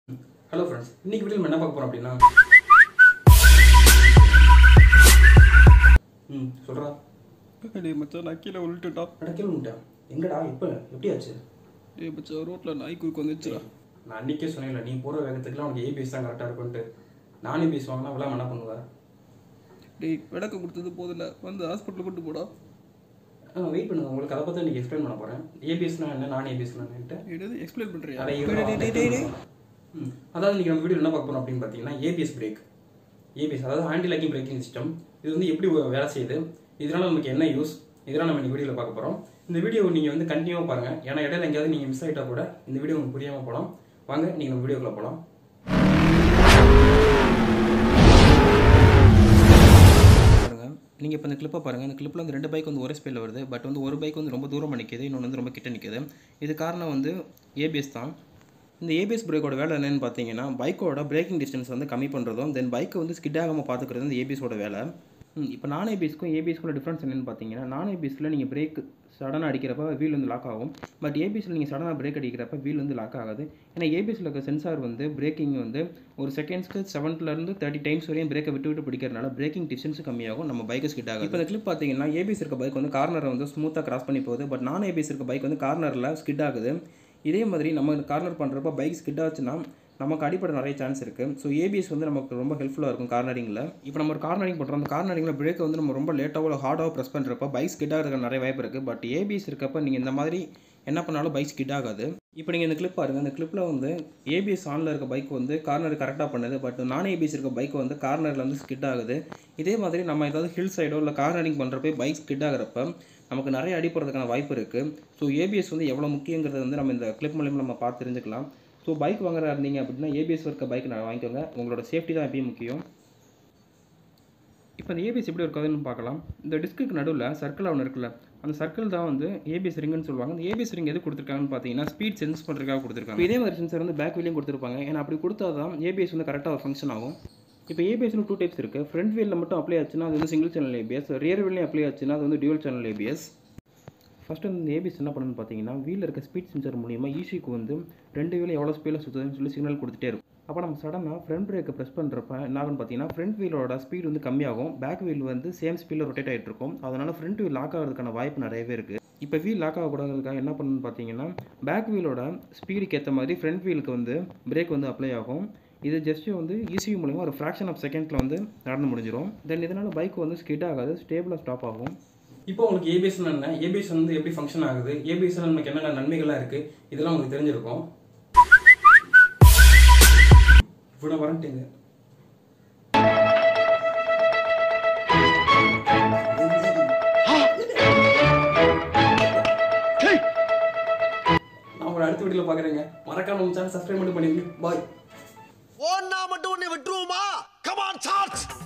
Hello friends இன்னைக்கு video நம்ம என்ன பார்க்க போறோம் அப்படின்னா ம் சொல்றா டேய் மச்சான் நான் கீழே உருட்டுட்டா அட கேள்வி முட்டேன் எங்கடா இப்போ எப்படி ஆச்சு டேய் மச்சான் ரோட்ல நாய் குறுக்கு வந்துச்சுடா நான் அன்னைக்கே சொன்னேன்ல நீ போற வேகத்துக்குலாம் உனக்கு ஏபிஎஸ் தான் கரெக்டாக இருக்கும்ட்டு நானே பேஸ் வாங்கினா விளாம என்ன பண்ணுவேன் டேய் விளக்க கொடுத்தது போதில்ல வந்து ஹாஸ்பிட்டல் கொண்டு போடா வெயிட் பண்ணுங்க உங்களுக்கு அதை பற்றி இன்னைக்கு எக்ஸ்பிளைன் பண்ண போறேன் ஏபிஎஸ்னா என்ன நான் ஏபிஎஸ்னா என்னன்ட்டு என்னது எக்ஸ்பிளைன் பண்றியா அட இருடா. ம். அதாவது இன்னைக்கு நம்ம வீடியோ என்ன பார்க்க போறோம் அப்படின்னு பார்த்தீங்கன்னா ஏபிஎஸ் பிரேக் ஏபிஎஸ் அதாவது ஆன்டி லாக்கிங் பிரேக்கிங் சிஸ்டம் இது வந்து எப்படி வேலை செய்யுது இதனால நமக்கு என்ன யூஸ் இதெல்லாம் நம்ம இந்த வீடியோவில் பார்க்க போறோம் இந்த வீடியோ நீங்க வந்து கண்டினியூவாக பாருங்க ஏன்னா இடையில எங்கேயாவது நீங்க மிஸ் ஆயிட்டா கூட இந்த வீடியோ உங்களுக்கு புரியாம போகலாம் வாங்க நீங்க நம்ம வீடியோக்குள்ள போகலாம் பாருங்க நீங்கள் இப்போ இந்த கிளிப்பை பாருங்கள் இந்த கிளிப்பில் வந்து ரெண்டு பைக் வந்து ஒரே ஸ்பீடில் வருது பட் வந்து ஒரு பைக் வந்து ரொம்ப தூரமாக நிற்கிது இன்னொன்று வந்து ரொம்ப கிட்ட நிற்கிது இது காரணம் வந்து ஏபிஎஸ் தான் இந்த ஏபிஎஸ் பிரேக்கோட வேலை என்னன்னு பார்த்தீங்கன்னா பைக்கோட பிரேக்கிங் டிஸ்டன்ஸ் வந்து கம்மி பண்ணுறதும் தென் பைக்கை வந்து ஸ்கிட் ஆகாமல் பார்த்துக்கிறது இந்த ஏபிஎஸோட வேலை இப்போ நான் ஏபிஎஸ்க்கும் ஏபிஎஸ்க்குள்ள டிஃப்ரென்ஸ் என்னன்னு பார்த்தீங்கன்னா நான் ஏபிஎஸ்ல நீங்கள் பிரேக் சடனாக அடிக்கிறப்ப வீல் வந்து லாக் ஆகும் பட் ஏபிஎஸ்ல நீங்கள் சடனாக பிரேக் அடிக்கிறப்ப வீல் வந்து லாக் ஆகாது ஏன்னா ஏபிஎஸ்ல இருக்க சென்சார் வந்து பிரேக்கிங் வந்து ஒரு செகண்ட்ஸ்க்கு செவன்த்லேருந்து தேர்ட்டி டைம்ஸ் வரையும் பிரேக்கை விட்டு விட்டு பிடிக்கிறதுனால பிரேக்கிங் டிஸ்டன்ஸ் கம்மியாகும் நம்ம பைக்கு ஸ்கிட் ஆகும் இப்போ இந்த கிளிப் பார்த்தீங்கன்னா ஏபிஎஸ் இருக்க பைக் வந்து கார்னரை வந்து ஸ்மூத்தாக கிராஸ் பண்ணி போகுது பட் நான் ஏபிஎஸ் இருக்க பைக் வந்து கார்னரில் ஸ்கிட் ஆகுது இதே மாதிரி நம்ம கார்னர் பண்ணுறப்ப பைக் ஸ்கிட் ஆச்சுன்னா நமக்கு அடிப்படை நிறைய சான்ஸ் இருக்குது ஸோ ஏபிஎஸ் வந்து நமக்கு ரொம்ப ஹெல்ப்ஃபுல்லாக இருக்கும் கார்னரிங்கில் இப்போ நம்ம ஒரு கார்னரிங் பண்ணுறோம் அந்த கார்னரிங்கில் பிரேக்கை வந்து நம்ம ரொம்ப லேட்டாவோ இல்லை ஹார்டாவோ ப்ரெஸ் பண்ணுறப்ப பைக் ஸ்கிட் ஆகிறதுக்கு நிறைய வாய்ப்பு இருக்குது பட் ஏபிஎஸ் இருக்கப்ப நீங்கள் இந்த மாதிரி என்ன பண்ணாலும் பைக் ஸ்கிட் ஆகாது இப்போ நீங்கள் இந்த கிளிப் பாருங்கள் இந்த கிளிப்பில் வந்து ஏபிஎஸ் ஆனில் இருக்க பைக் வந்து கார்னர் கரெக்டாக பண்ணுது பட் நான் ஏபிஎஸ் இருக்க பைக் வந்து கார்னரில் வந்து ஸ்கிட் ஆகுது இதே மாதிரி நம்ம ஏதாவது ஹில் சைடோ இல்லை கார்னரிங் பண்ணுறப்ப பைக் ஸ்கிட் ஆகிறப்ப நமக்கு நிறைய அடிப்படுறதுக்கான வாய்ப்பு இருக்குது ஸோ ஏபிஎஸ் வந்து எவ்வளோ முக்கியங்கிறத வந்து நம்ம இந்த கிளிப் மூலியமாக நம்ம பார்த்து தெரிஞ்சுக்கலாம் ஸோ பைக் வாங்குறா இருந்தீங்க அப்படின்னா ஏபிஎஸ் இருக்க பைக் நான் வாங்கிக்கோங்க உங்களோட சேஃப்டி தான் எப்பயும் முக்கியம் இப்போ இந்த ஏபிஎஸ் எப்படி இருக்காதுன்னு பார்க்கலாம் இந்த டிஸ்க்கு நடுவில் சர்க்கிள் ஒன்று இருக்குல்ல அந்த சர்க்கிள் தான் வந்து ஏபிஎஸ் ரிங்குன்னு சொல்லுவாங்க இந்த ஏபிஎஸ் ரிங் எது கொடுத்துருக்காங்கன்னு பார்த்தீங்கன்னா ஸ்பீட் சென்ஸ் பண்ணுறதுக்காக கொடுத்துருக்காங்க இதே மாதிரி சென்சர் வந்து பேக் வீலையும் கொடுத்துருப்பாங்க ஏன்னா அப்படி கொடுத்தா தான் ஏபிஎஸ் வந்து கரெக்டாக ஒரு ஃபங்க்ஷன் ஆகும் இப்போ ஏபிஎஸ்னு டூ டைப்ஸ் இருக்குது ஃப்ரண்ட் வீலில் மட்டும் அப்ளை ஆச்சுன்னா அது வந்து சிங்கிள் சேனல் ஏபிஎஸ் ரியர் வீல்லையும் அப்ளை ஆச்சுன்னா அது வந்து டியூல் சேனல் ஏபிஎஸ் ஃபஸ்ட்டு வந்து இந்த ஏபிஎஸ் என்ன பண்ணுன்னு பார்த்தீங்கன்னா வீலில் இருக்க ஸ்பீட் சென்சர் மூலியமாக ஈஸிக்கு வந்து ரெண்டு வீலும் எவ்வளோ ஸ்பீடில் சுற்றுதுன்னு சொல்லி சிக்னல் கொடுத்துட்டே இருக்கும் அப்போ நம்ம சடனாக ஃப்ரண்ட் பிரேக்கை ப்ரெஸ் பண்ணுறப்ப என்ன ஆகும்னு பார்த்தீங்கன்னா ஃப்ரண்ட் வீலோட ஸ்பீட் வந்து கம்மியாகும் பேக் வீல் வந்து சேம் ஸ்பீடில் ரொட்டேட் ஆகிட்டு இருக்கும் அதனால் ஃப்ரண்ட் வீல் லாக் ஆகிறதுக்கான வாய்ப்பு நிறையவே இருக்குது இப்போ வீல் லாக் ஆகக்கூடாதுக்காக என்ன பண்ணணும்னு பார்த்தீங்கன்னா பேக் வீலோட ஸ்பீடுக்கு ஏற்ற மாதிரி ஃப்ரண்ட் வீலுக்கு வந்து பிரேக் வந்து அப்ளை ஆகும் இது ஜஸ்ட்டு வந்து ஈஸி மூலிமா ஒரு ஃப்ராக்ஷன் ஆஃப் செகண்டில் வந்து நடந்து முடிஞ்சிடும் தென் இதனால் பைக் வந்து ஸ்கிட் ஆகாது ஸ்டேபிளாக ஸ்டாப் ஆகும் இப்போ உங்களுக்கு ஏபிஎஸ் என்ன ஏபிஎஸ் வந்து எப்படி ஃபங்க்ஷன் ஆகுது ஏபிஎஸ் நமக்கு என்னென்ன நன்மைகள்லாம் இருக்கு இதெல்லாம் உங்களுக்கு தெரிஞ்சிருக்கும் இவ்வளோ வரட்டேங்க நான் உங்களை அடுத்த வீடியோவில் பார்க்குறேங்க மறக்காம நம்ம சேனல் சப்ஸ்கிரைப் மட்டும் பண்ணிருங்க பாய் ஓன்னா மட்டும் உன்னை விட்டுருவோமா கமான் சார்ஜ்